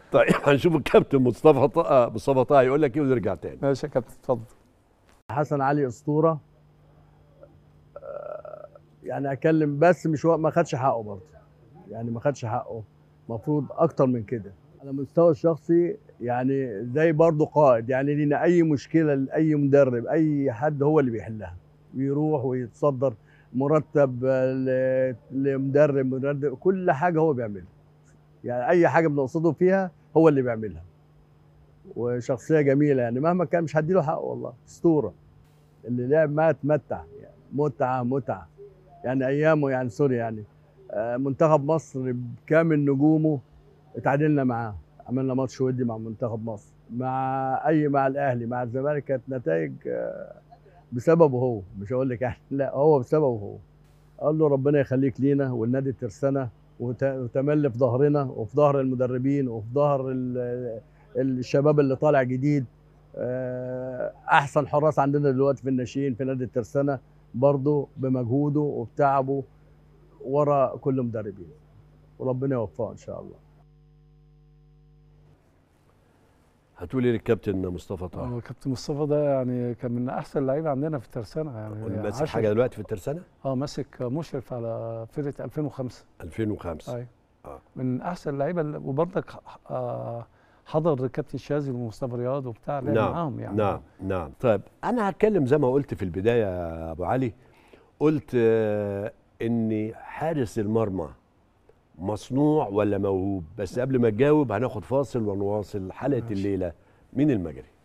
طيب هنشوف الكابتن مصطفى طه مصطفى طه يقول لك ايه ونرجع تاني ماشي يا كابتن اتفضل حسن علي اسطوره آه، يعني اكلم بس مش هو ما خدش حقه برضه يعني ما خدش حقه المفروض اكتر من كده على المستوى الشخصي يعني زي برضه قائد يعني لينا اي مشكله لاي مدرب اي حد هو اللي بيحلها بيروح ويتصدر مرتب آه، ل- لمدرب مدرب كل حاجه هو بيعملها يعني اي حاجه بنقصده فيها هو اللي بيعملها وشخصيه جميله يعني مهما كان مش هديله حقه والله اسطوره اللي لعب معاه اتمتع يعني متعه متعه يعني ايامه يعني سوري يعني آه، منتخب مصر بكامل نجومه اتعادلنا معاه عملنا ماتش ودي مع منتخب مصر مع اي مع الاهلي مع الزمالك كانت نتائج آه، بسببه هو مش هقول لك يعني لا هو بسببه هو قال له ربنا يخليك لينا والنادي ترسانة وت- وتملي في ظهرنا وفي ظهر المدربين وفي ظهر ال- الشباب اللي طالع جديد آه، احسن حراس عندنا دلوقتي في الناشئين في نادي الترسانة برضه بمجهوده وبتعبه ورا كل مدربين وربنا يوفقه ان شاء الله هتقول ايه للكابتن مصطفى طه هو كابتن مصطفى ده يعني كان من احسن اللعيبه عندنا في الترسانه يعني ماسك عشر- حاجه دلوقتي في الترسانه اه ماسك مشرف على فرقه 2005 2005 ايوه آه. من احسن اللعيبه اللي- وبرضك آه حضر كابتن شاذلي ومصطفى رياض وبتاع لعب نعم معاهم يعني نعم نعم طيب انا هتكلم زي ما قلت في البدايه يا ابو علي قلت آه، ان حارس المرمى مصنوع ولا موهوب بس قبل ما تجاوب هناخد فاصل ونواصل حلقه ماشي. الليله من المجري